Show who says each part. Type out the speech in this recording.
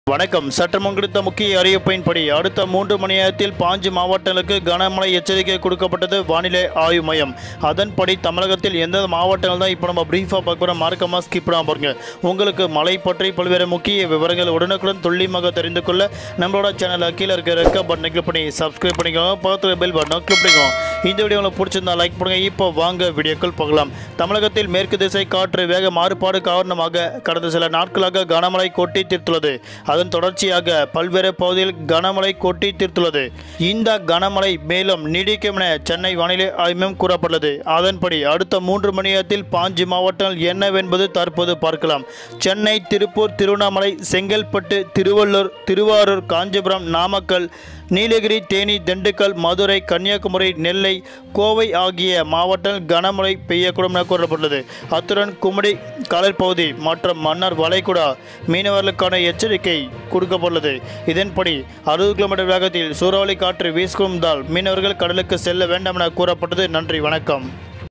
Speaker 1: வணக்கம் சற்றம் கிடைத்த முக்கிய அறிவிப்பின்படி அடுத்த மூன்று மணி நேரத்தில் பாஞ்சு மாவட்டங்களுக்கு கனமழை எச்சரிக்கை கொடுக்கப்பட்டது வானிலை ஆய்வு மையம் அதன்படி தமிழகத்தில் எந்தெந்த மாவட்டங்கள் தான் இப்போ நம்ம பிரீஃபாக பார்க்குறோம் மார்க்கமாக ஸ்கிப் பண்ணாம பாருங்க உங்களுக்கு மழை பற்றி பல்வேறு முக்கிய விவரங்கள் உடனுக்குடன் துல்லியமாக தெரிந்து கொள்ள நம்மளோட சேனலில் கீழே இருக்க ரெக்க பட்டனை கிளிக் பண்ணி சப்ஸ்கிரைப் பண்ணிக்கோங்க பக்கத்தில் பெல் பட்டனை கிளிக் பண்ணிக்கோங்க இந்த வீடியோ உங்களுக்கு பிடிச்சிருந்தா லைக் பண்ணுங்க இப்போ வாங்க வீடியோக்கள் பார்க்கலாம் தமிழகத்தில் மேற்கு திசை காற்று வேக மாறுபாடு காரணமாக கடந்த சில நாட்களாக கனமழை கொட்டி தீர்த்துள்ளது அதன் தொடர்ச்சியாக பல்வேறு பகுதியில் கனமழை கொட்டி தீர்த்துள்ளது இந்த கனமழை மேலும் நீடிக்கும் என சென்னை வானிலை ஆய்வு மையம் கூறப்பட்டுள்ளது அதன்படி அடுத்த மூன்று மணி நேரத்தில் பாஞ்சு மாவட்டங்கள் என்னவென்பது தற்போது பார்க்கலாம் சென்னை திருப்பூர் திருவண்ணாமலை செங்கல்பட்டு திருவள்ளூர் திருவாரூர் காஞ்சிபுரம் நாமக்கல் நீலகிரி தேனி திண்டுக்கல் மதுரை கன்னியாகுமரி நெல்லை கோவை ஆகிய மாவட்டங்கள் கனமழை பெய்யக்கூடும் என கூறப்பட்டுள்ளது அத்துடன் குமரி கடற்பகுதி மற்றும் மன்னார் வளைகுடா மீனவர்களுக்கான எச்சரிக்கை கொடுக்கப்பட்டுள்ளது இதன்படி அறுபது கிலோமீட்டர் வேகத்தில் சூறாவளி காற்று வீசுவதால் மீனவர்கள் கடலுக்கு செல்ல வேண்டாம் என கூறப்பட்டது நன்றி வணக்கம்